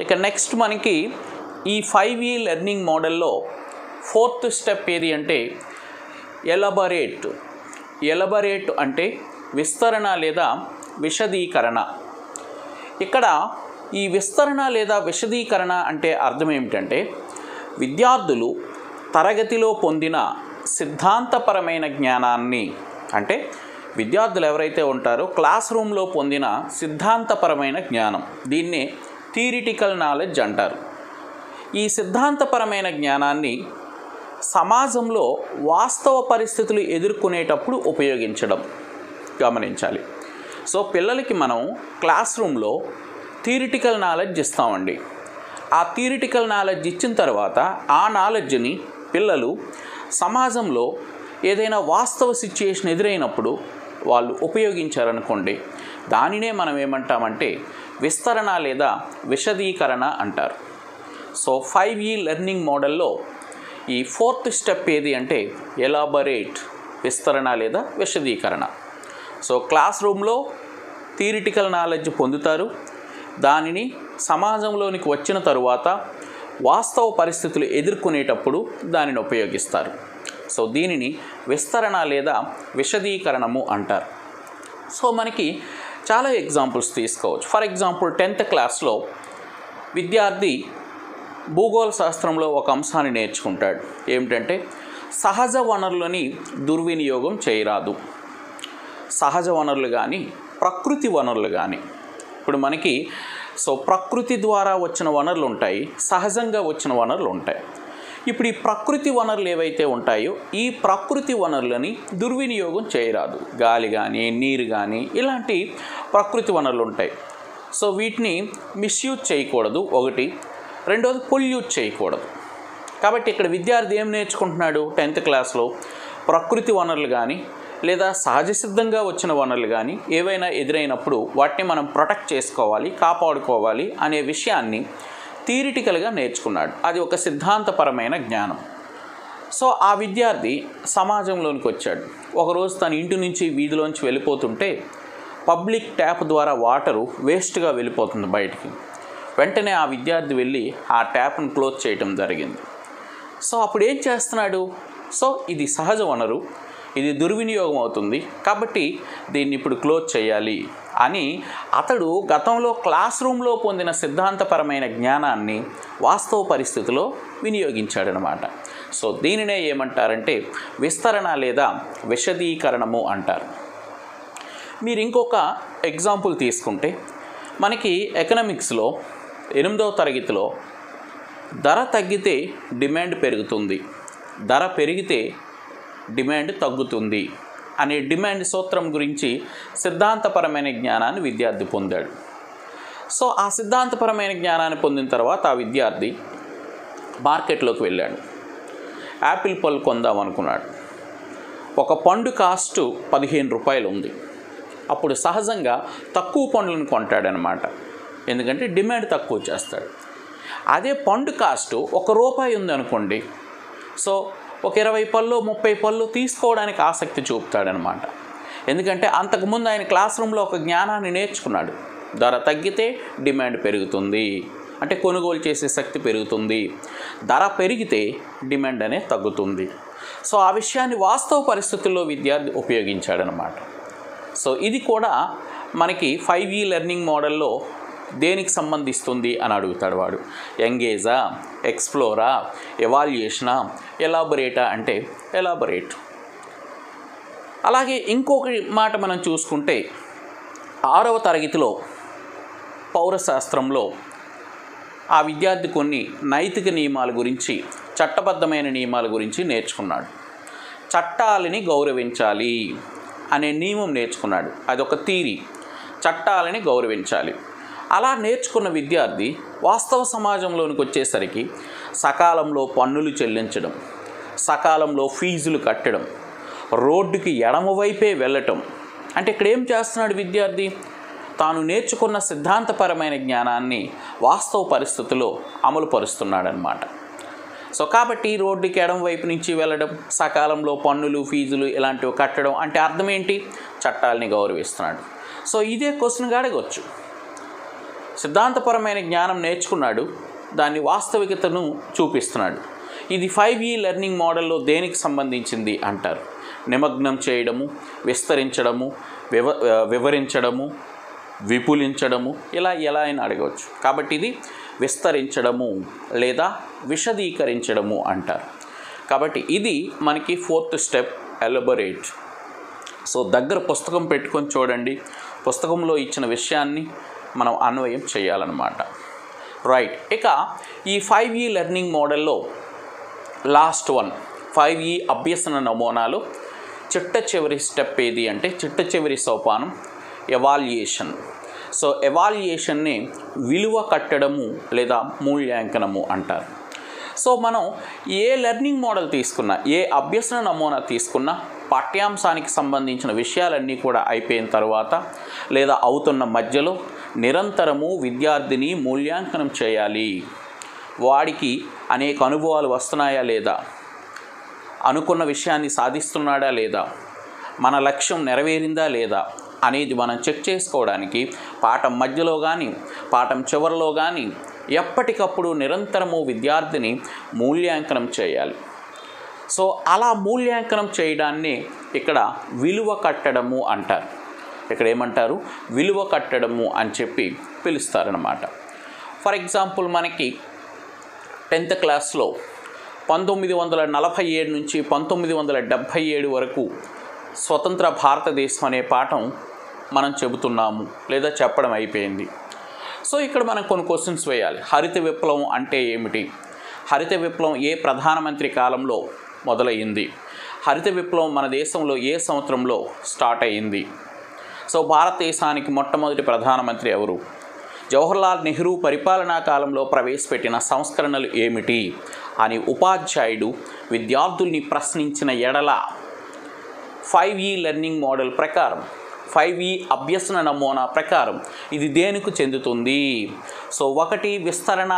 ఇక నెక్స్ట్ మనకి ఈ ఫైవ్ ఈ లెర్నింగ్ మోడల్లో ఫోర్త్ స్టెప్ ఏది అంటే ఎలబరేట్ ఎలబరేట్ అంటే విస్తరణ లేదా విశదీకరణ ఇక్కడ ఈ విస్తరణ లేదా విశదీకరణ అంటే అర్థం ఏమిటంటే విద్యార్థులు తరగతిలో పొందిన సిద్ధాంతపరమైన జ్ఞానాన్ని అంటే విద్యార్థులు ఎవరైతే ఉంటారో క్లాస్ రూమ్లో పొందిన సిద్ధాంతపరమైన జ్ఞానం దీన్నే థియరిటికల్ నాలెడ్జ్ అంటారు ఈ సిద్ధాంతపరమైన జ్ఞానాన్ని సమాజంలో వాస్తవ పరిస్థితులు ఎదుర్కొనేటప్పుడు ఉపయోగించడం గమనించాలి సో పిల్లలకి మనం క్లాస్ రూమ్లో థియరిటికల్ నాలెడ్జ్ ఇస్తామండి ఆ థియరిటికల్ నాలెడ్జ్ ఇచ్చిన తర్వాత ఆ నాలెడ్జ్ని పిల్లలు సమాజంలో ఏదైనా వాస్తవ సిచ్యుయేషన్ ఎదురైనప్పుడు వాళ్ళు ఉపయోగించారనుకోండి దానినే మనం ఏమంటామంటే విస్తరణ లేదా విశదీకరణ అంటారు సో ఫైవ్ ఈ లెర్నింగ్ మోడల్లో ఈ ఫోర్త్ స్టెప్ ఏది అంటే ఎలాబరేట్ విస్తరణ లేదా విశదీకరణ సో క్లాస్ రూమ్లో థియరిటికల్ నాలెడ్జ్ పొందుతారు దానిని సమాజంలోనికి వచ్చిన తరువాత వాస్తవ పరిస్థితులు ఎదుర్కొనేటప్పుడు దానిని ఉపయోగిస్తారు సో దీనిని విస్తరణ లేదా విశదీకరణము అంటారు సో మనకి చాలా ఎగ్జాంపుల్స్ తీసుకోవచ్చు ఫర్ ఎగ్జాంపుల్ టెన్త్ క్లాస్లో విద్యార్థి భూగోళ శాస్త్రంలో ఒక అంశాన్ని నేర్చుకుంటాడు ఏమిటంటే సహజ వనరులని దుర్వినియోగం చేయరాదు సహజ వనరులు కానీ ప్రకృతి వనరులు కానీ ఇప్పుడు మనకి సో ప్రకృతి ద్వారా వచ్చిన వనరులు ఉంటాయి సహజంగా వచ్చిన వనరులు ఉంటాయి ఇప్పుడు ఈ ప్రకృతి వనరులు ఏవైతే ఉంటాయో ఈ ప్రకృతి వనరులని దుర్వినియోగం చేయరాదు గాలి కానీ నీరు కానీ ఇలాంటి ప్రకృతి వనరులు ఉంటాయి సో వీటిని మిస్యూజ్ చేయకూడదు ఒకటి రెండోది పొల్యూట్ చేయకూడదు కాబట్టి ఇక్కడ విద్యార్థి ఏం నేర్చుకుంటున్నాడు టెన్త్ క్లాస్లో ప్రకృతి వనరులు కానీ లేదా సహజ సిద్ధంగా వచ్చిన వనరులు కానీ ఏవైనా ఎదురైనప్పుడు వాటిని మనం ప్రొటెక్ట్ చేసుకోవాలి కాపాడుకోవాలి అనే విషయాన్ని థియరిటికల్గా నేర్చుకున్నాడు అది ఒక సిద్ధాంతపరమైన జ్ఞానం సో ఆ విద్యార్థి సమాజంలోనికి వచ్చాడు ఒకరోజు తన ఇంటి నుంచి వీధిలోంచి వెళ్ళిపోతుంటే పబ్లిక్ ట్యాప్ ద్వారా వాటరు వేస్ట్గా వెళ్ళిపోతుంది బయటికి వెంటనే ఆ విద్యార్థి వెళ్ళి ఆ ట్యాప్ను క్లోజ్ చేయటం జరిగింది సో అప్పుడు ఏం చేస్తున్నాడు సో ఇది సహజ వనరు ఇది దుర్వినియోగం అవుతుంది కాబట్టి దీన్ని ఇప్పుడు క్లోజ్ చేయాలి అని అతడు గతంలో క్లాస్ రూమ్లో పొందిన సిద్ధాంతపరమైన జ్ఞానాన్ని వాస్తవ పరిస్థితిలో వినియోగించాడనమాట సో దీనినే ఏమంటారంటే విస్తరణ లేదా విశదీకరణము అంటారు మీరు ఇంకొక ఎగ్జాంపుల్ తీసుకుంటే మనకి ఎకనామిక్స్లో ఎనిమిదవ తరగతిలో ధర తగ్గితే డిమాండ్ పెరుగుతుంది ధర పెరిగితే డిమాండ్ తగ్గుతుంది అనే డిమాండ్ సూత్రం గురించి సిద్ధాంతపరమైన జ్ఞానాన్ని విద్యార్థి పొందాడు సో ఆ సిద్ధాంతపరమైన జ్ఞానాన్ని పొందిన తర్వాత ఆ విద్యార్థి మార్కెట్లోకి వెళ్ళాడు యాపిల్ పళ్ళు కొందాం అనుకున్నాడు ఒక పండు కాస్ట్ పదిహేను రూపాయలు ఉంది అప్పుడు సహజంగా తక్కువ పండ్లను కొంటాడనమాట ఎందుకంటే డిమాండ్ తక్కువ చేస్తాడు అదే పండు కాస్ట్ ఒక రూపాయి ఉంది అనుకోండి సో ఒక ఇరవై పళ్ళు ముప్పై పళ్ళు తీసుకోవడానికి ఆసక్తి చూపుతాడనమాట ఎందుకంటే అంతకుముందు ఆయన క్లాస్ రూమ్లో ఒక జ్ఞానాన్ని నేర్చుకున్నాడు ధర తగ్గితే డిమాండ్ పెరుగుతుంది అంటే కొనుగోలు చేసే శక్తి పెరుగుతుంది ధర పెరిగితే డిమాండ్ అనేది తగ్గుతుంది సో ఆ విషయాన్ని వాస్తవ పరిస్థితుల్లో విద్యార్థి ఉపయోగించాడనమాట సో ఇది కూడా మనకి ఫైవ్ ఈ లెర్నింగ్ మోడల్లో దేనికి సంబంధిస్తుంది అని అడుగుతాడు వాడు ఎంగేజా ఎక్స్ప్లోరా ఎవాల్యుయేషనా ఎలాబొరేటా అంటే ఎలాబొరేట్ అలాగే ఇంకొక మాట మనం చూసుకుంటే ఆరవ తరగతిలో పౌరశాస్త్రంలో ఆ విద్యార్థి కొన్ని నైతిక నియమాల గురించి చట్టబద్ధమైన నియమాల గురించి నేర్చుకున్నాడు చట్టాలని గౌరవించాలి అనే నియమం నేర్చుకున్నాడు అదొక థీరీ చట్టాలని గౌరవించాలి అలా నేర్చుకున్న విద్యార్థి వాస్తవ సమాజంలోనికి వచ్చేసరికి సకాలంలో పన్నులు చెల్లించడం సకాలంలో ఫీజులు కట్టడం రోడ్డుకి ఎడమవైపే వెళ్ళటం అంటే ఇక్కడ ఏం చేస్తున్నాడు విద్యార్థి తాను నేర్చుకున్న సిద్ధాంతపరమైన జ్ఞానాన్ని వాస్తవ పరిస్థితుల్లో అమలు పరుస్తున్నాడనమాట సో కాబట్టి రోడ్డుకి ఎడం వైపు నుంచి వెళ్ళడం సకాలంలో పన్నులు ఫీజులు ఇలాంటివి కట్టడం అంటే అర్థం ఏంటి చట్టాలని గౌరవిస్తున్నాడు సో ఇదే క్వశ్చన్గా అడగవచ్చు సిద్ధాంతపరమైన జ్ఞానం నేర్చుకున్నాడు దాని వాస్తవికతను చూపిస్తున్నాడు ఇది ఫైవ్ ఈ లెర్నింగ్ మోడల్లో దేనికి సంబంధించింది అంటారు నిమగ్నం చేయడము విస్తరించడము వివ వివరించడము విపులించడము ఇలా ఎలా అయినా అడగవచ్చు కాబట్టి ఇది విస్తరించడము లేదా విశదీకరించడము అంటారు కాబట్టి ఇది మనకి ఫోర్త్ స్టెప్ ఎలబొరేట్ సో దగ్గర పుస్తకం పెట్టుకొని చూడండి పుస్తకంలో ఇచ్చిన విషయాన్ని మనం అన్వయం చేయాలన్నమాట రైట్ ఇక ఈ ఫైవ్ ఈ లెర్నింగ్ మోడల్లో లాస్ట్ వన్ ఫైవ్ ఈ అభ్యసన నమూనాలు చిట్ట చివరి స్టెప్ ఏది అంటే చిట్ట చివరి సోపానం ఎవాల్యుయేషన్ సో ఎవాల్యుయేషన్ని విలువ కట్టడము లేదా మూల్యాంకనము అంటారు సో మనం ఏ లెర్నింగ్ మోడల్ తీసుకున్నా ఏ అభ్యసన నమూనా తీసుకున్నా పాఠ్యాంశానికి సంబంధించిన విషయాలన్నీ కూడా అయిపోయిన తర్వాత లేదా అవుతున్న మధ్యలో నిరంతరము విద్యార్థిని మూల్యాంకనం చేయాలి వాడికి అనేక అనుభవాలు వస్తున్నాయా లేదా అనుకున్న విషయాన్ని సాధిస్తున్నాడా లేదా మన లక్ష్యం నెరవేరిందా లేదా అనేది మనం చెక్ చేసుకోవడానికి పాఠం మధ్యలో కానీ పాఠం చివరిలో కానీ ఎప్పటికప్పుడు నిరంతరము విద్యార్థిని మూల్యాంకనం చేయాలి సో అలా మూల్యాంకనం చేయడాన్ని ఇక్కడ విలువ కట్టడము అంటారు ఇక్కడ ఏమంటారు విలువ కట్టడము అని చెప్పి పిలుస్తారనమాట ఫర్ ఎగ్జాంపుల్ మనకి టెన్త్ క్లాస్లో పంతొమ్మిది వందల నలభై ఏడు నుంచి పంతొమ్మిది వందల డెబ్భై ఏడు వరకు స్వతంత్ర భారతదేశం అనే పాఠం మనం చెబుతున్నాము లేదా చెప్పడం అయిపోయింది సో ఇక్కడ మనం కొన్ని క్వశ్చన్స్ వేయాలి హరిత విప్లవం అంటే ఏమిటి హరిత విప్లవం ఏ ప్రధానమంత్రి కాలంలో మొదలయ్యింది హరిత విప్లవం మన దేశంలో ఏ సంవత్సరంలో స్టార్ట్ అయ్యింది సో భారతదేశానికి మొట్టమొదటి ప్రధానమంత్రి ఎవరు జవహర్లాల్ నెహ్రూ పరిపాలనా కాలంలో ప్రవేశపెట్టిన సంస్కరణలు ఏమిటి అని ఉపాధ్యాయుడు విద్యార్థుల్ని ప్రశ్నించిన ఎడల ఫైవ్ ఈ లెర్నింగ్ మోడల్ ప్రకారం ఫైవ్ ఈ అభ్యసన నమూనా ప్రకారం ఇది దేనికి చెందుతుంది సో ఒకటి విస్తరణ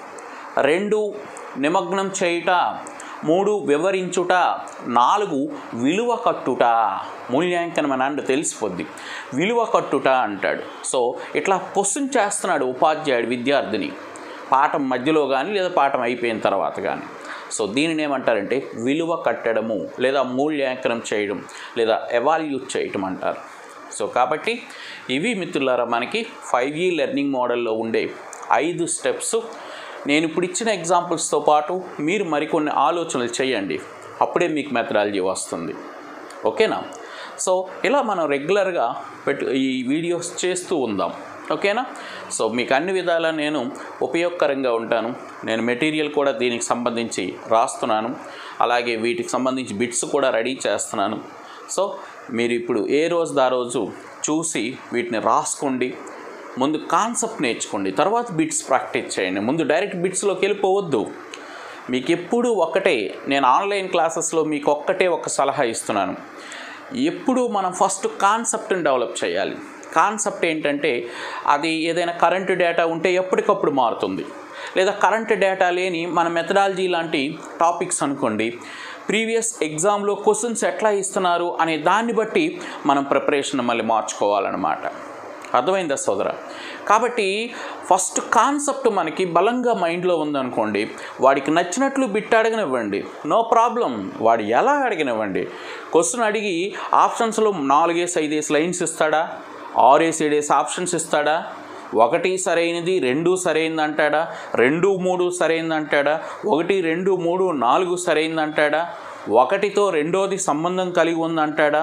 రెండు నిమగ్నం చేయుట మూడు వివరించుట నాలుగు విలువ కట్టుట మూల్యాంకనం అని అంటే తెలిసిపోద్ది విలువ కట్టుట అంటాడు సో ఇట్లా క్వశ్చన్ చేస్తున్నాడు ఉపాధ్యాయుడు విద్యార్థిని పాఠం మధ్యలో కానీ లేదా పాఠం అయిపోయిన తర్వాత కానీ సో దీనిని ఏమంటారంటే విలువ కట్టడము లేదా మూల్యాంకనం చేయడం లేదా ఎవాల్యూట్ చేయటం అంటారు సో కాబట్టి ఇవి మిత్రులారా మనకి ఫైవ్ ఈ లెర్నింగ్ మోడల్లో ఉండే ఐదు స్టెప్స్ నేను ఇప్పుడు ఇచ్చిన ఎగ్జాంపుల్స్తో పాటు మీరు మరికొన్ని ఆలోచనలు చేయండి అప్పుడే మీకు మెథడాలజీ వస్తుంది ఓకేనా సో ఇలా మనం రెగ్యులర్గా పెట్టు ఈ వీడియోస్ చేస్తూ ఉందాం ఓకేనా సో మీకు అన్ని విధాలా నేను ఉపయోగకరంగా ఉంటాను నేను మెటీరియల్ కూడా దీనికి సంబంధించి రాస్తున్నాను అలాగే వీటికి సంబంధించి బిట్స్ కూడా రెడీ చేస్తున్నాను సో మీరు ఇప్పుడు ఏ రోజు దా రోజు చూసి వీటిని రాసుకోండి ముందు కాన్సెప్ట్ నేర్చుకోండి తర్వాత బిట్స్ ప్రాక్టీస్ చేయండి ముందు డైరెక్ట్ బిట్స్లోకి వెళ్ళిపోవద్దు మీకు ఎప్పుడు ఒక్కటే నేను ఆన్లైన్ క్లాసెస్లో మీకు ఒక్కటే ఒక సలహా ఇస్తున్నాను ఎప్పుడు మనం ఫస్ట్ కాన్సెప్ట్ని డెవలప్ చేయాలి కాన్సెప్ట్ ఏంటంటే అది ఏదైనా కరెంట్ డేటా ఉంటే ఎప్పటికప్పుడు మారుతుంది లేదా కరెంట్ డేటా లేని మన మెథడాలజీ లాంటి టాపిక్స్ అనుకోండి ప్రీవియస్ ఎగ్జామ్లో క్వశ్చన్స్ ఎట్లా ఇస్తున్నారు అనే దాన్ని బట్టి మనం ప్రిపరేషన్ మళ్ళీ మార్చుకోవాలన్నమాట అర్థమైందా సోదర కాబట్టి ఫస్ట్ కాన్సెప్ట్ మనకి బలంగా మైండ్లో ఉందనుకోండి వాడికి నచ్చినట్లు బిట్ అడగనివ్వండి నో ప్రాబ్లం వాడు ఎలా అడిగినివ్వండి క్వశ్చన్ అడిగి ఆప్షన్స్లో నాలుగేసి ఐదేసి లైన్స్ ఇస్తాడా ఆరేసి ఏడేసి ఆప్షన్స్ ఇస్తాడా ఒకటి సరైనది రెండు సరైనది అంటాడా రెండు మూడు సరైనది అంటాడా ఒకటి రెండు మూడు నాలుగు సరైనది అంటాడా ఒకటితో రెండోది సంబంధం కలిగి ఉందంటాడా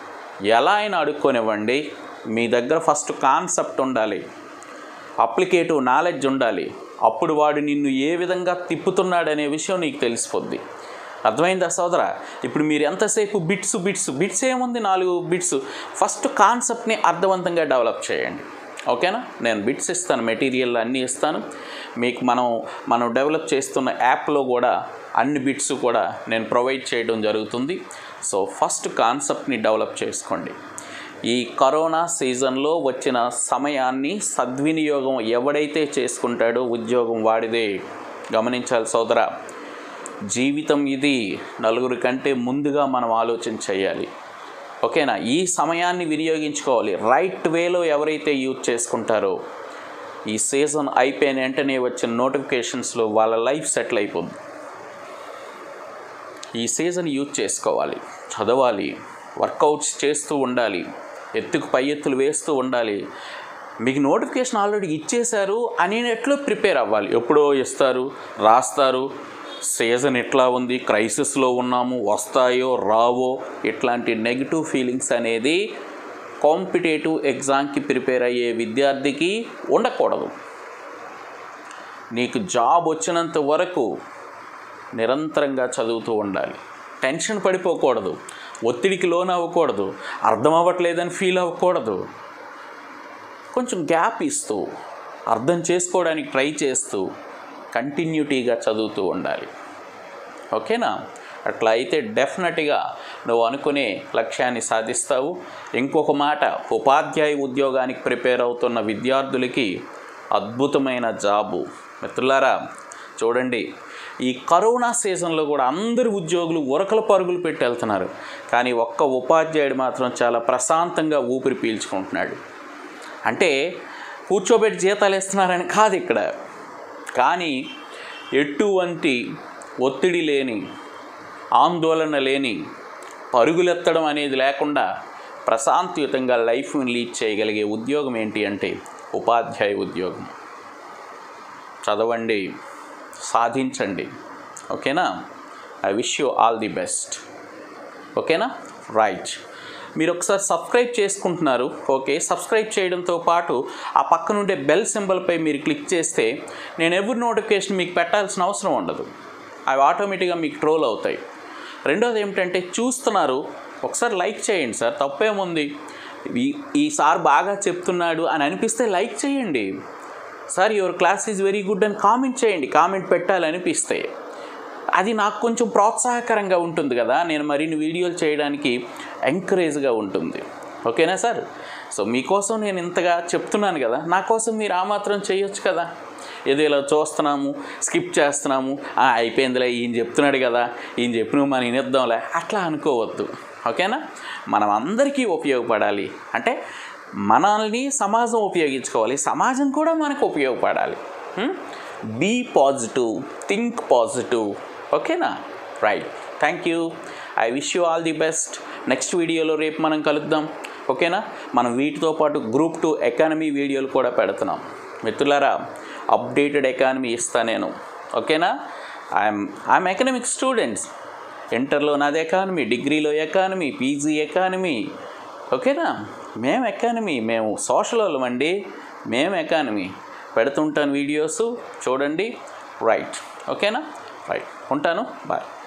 ఎలా అయినా అడుక్కొనివ్వండి మీ దగ్గర ఫస్ట్ కాన్సెప్ట్ ఉండాలి అప్లికేటివ్ నాలెడ్జ్ ఉండాలి అప్పుడు వాడు నిన్ను ఏ విధంగా తిప్పుతున్నాడనే విషయం నీకు తెలిసిపోద్ది అర్థమైందా సోదర ఇప్పుడు మీరు ఎంతసేపు బిట్స్ బిట్స్ బిట్స్ ఏముంది నాలుగు బిట్స్ ఫస్ట్ కాన్సెప్ట్ని అర్థవంతంగా డెవలప్ చేయండి ఓకేనా నేను బిట్స్ ఇస్తాను మెటీరియల్ అన్నీ ఇస్తాను మీకు మనం మనం డెవలప్ చేస్తున్న యాప్లో కూడా అన్ని బిట్స్ కూడా నేను ప్రొవైడ్ చేయడం జరుగుతుంది సో ఫస్ట్ కాన్సెప్ట్ని డెవలప్ చేసుకోండి ఈ కరోనా సీజన్లో వచ్చిన సమయాన్ని సద్వినియోగం ఎవడైతే చేసుకుంటాడో ఉద్యోగం వాడిదే గమనించాలి సోదర జీవితం ఇది నలుగురి కంటే ముందుగా మనం ఆలోచన చేయాలి ఓకేనా ఈ సమయాన్ని వినియోగించుకోవాలి రైట్ వేలో ఎవరైతే యూజ్ చేసుకుంటారో ఈ సీజన్ అయిపోయిన వెంటనే వచ్చిన నోటిఫికేషన్స్లో వాళ్ళ లైఫ్ సెటిల్ అయిపోద్ది ఈ సీజన్ యూజ్ చేసుకోవాలి చదవాలి వర్కౌట్స్ చేస్తూ ఉండాలి ఎత్తుకు పై ఎత్తులు వేస్తూ ఉండాలి మీకు నోటిఫికేషన్ ఆల్రెడీ ఇచ్చేశారు అనేటట్లు ప్రిపేర్ అవ్వాలి ఎప్పుడో ఇస్తారు రాస్తారు సీజన్ ఎట్లా ఉంది క్రైసిస్లో ఉన్నాము వస్తాయో రావో ఇట్లాంటి నెగిటివ్ ఫీలింగ్స్ అనేది కాంపిటేటివ్ ఎగ్జామ్కి ప్రిపేర్ అయ్యే విద్యార్థికి ఉండకూడదు నీకు జాబ్ వచ్చినంత వరకు నిరంతరంగా చదువుతూ ఉండాలి టెన్షన్ పడిపోకూడదు ఒత్తిడికి లోన్ అవ్వకూడదు అర్థం అవ్వట్లేదని ఫీల్ అవ్వకూడదు కొంచెం గ్యాప్ ఇస్తూ అర్థం చేసుకోవడానికి ట్రై చేస్తూ కంటిన్యూటీగా చదువుతూ ఉండాలి ఓకేనా అట్లా అయితే డెఫినెట్గా నువ్వు అనుకునే లక్ష్యాన్ని సాధిస్తావు ఇంకొక మాట ఉపాధ్యాయ ఉద్యోగానికి ప్రిపేర్ అవుతున్న విద్యార్థులకి అద్భుతమైన జాబు మిత్రులారా చూడండి ఈ కరోనా సీజన్లో కూడా అందరు ఉద్యోగులు ఉరకల పరుగులు పెట్టి వెళ్తున్నారు కానీ ఒక్క ఉపాధ్యాయుడు మాత్రం చాలా ప్రశాంతంగా ఊపిరి పీల్చుకుంటున్నాడు అంటే కూర్చోబెట్టి జీతాలు ఇస్తున్నారని కాదు ఇక్కడ కానీ ఎటువంటి ఒత్తిడి లేని ఆందోళన లేని పరుగులెత్తడం అనేది లేకుండా ప్రశాంతయుతంగా లైఫ్ని లీడ్ చేయగలిగే ఉద్యోగం ఏంటి అంటే ఉపాధ్యాయ ఉద్యోగం చదవండి సాధించండి ఓకేనా I wish you all the best ఓకేనా రైట్ మీరు ఒకసారి సబ్స్క్రైబ్ చేసుకుంటున్నారు ఓకే సబ్స్క్రైబ్ చేయడంతో పాటు ఆ పక్కన ఉండే బెల్ సింబల్పై మీరు క్లిక్ చేస్తే నేను ఎవరి నోటిఫికేషన్ మీకు పెట్టాల్సిన అవసరం ఉండదు అవి ఆటోమేటిక్గా మీకు ట్రోల్ అవుతాయి రెండోది ఏమిటంటే చూస్తున్నారు ఒకసారి లైక్ చేయండి సార్ తప్పేముంది ఈ ఈ సార్ బాగా చెప్తున్నాడు అని అనిపిస్తే లైక్ చేయండి sir your class is very good అని కామెంట్ చేయండి కామెంట్ పెట్టాలనిపిస్తే అది నాకు కొంచెం ప్రోత్సాహకరంగా ఉంటుంది కదా నేను మరిన్ని వీడియోలు చేయడానికి ఎంకరేజ్గా ఉంటుంది ఓకేనా సార్ సో మీకోసం నేను ఇంతగా చెప్తున్నాను కదా నా కోసం మీరు ఆ మాత్రం చేయొచ్చు కదా ఏదో ఇలా చూస్తున్నాము స్కిప్ చేస్తున్నాము "ఆ, అయిపోయిందిలే ఈయన చెప్తున్నాడు కదా ఈయన చెప్పిన మనం వినేద్దాంలే అట్లా అనుకోవద్దు ఓకేనా మనం అందరికీ ఉపయోగపడాలి అంటే మనల్ని సమాజం ఉపయోగించుకోవాలి సమాజం కూడా మనకు ఉపయోగపడాలి బీ పాజిటివ్ థింక్ పాజిటివ్ ఓకేనా right thank you I wish you all the best next వీడియోలో రేపు మనం కలుద్దాం ఓకేనా మనం వీటితో పాటు గ్రూప్ టూ ఎకానమీ వీడియోలు కూడా పెడుతున్నాం మిత్రులారా అప్డేటెడ్ ఎకానమీ ఇస్తా నేను ఓకేనా ఐఎమ్ ఐఎమ్ ఎకనామిక్ స్టూడెంట్స్ ఇంటర్లో నాది ఎకానమీ డిగ్రీలో ఎకానమీ పీజీ ఎకానమీ ఓకేనా మేము ఎకానమీ మేము సోషల్ వాళ్ళమండి మేము ఎకానమీ పెడుతుంటాను వీడియోస్ చూడండి రైట్ ఓకేనా రైట్ ఉంటాను బాయ్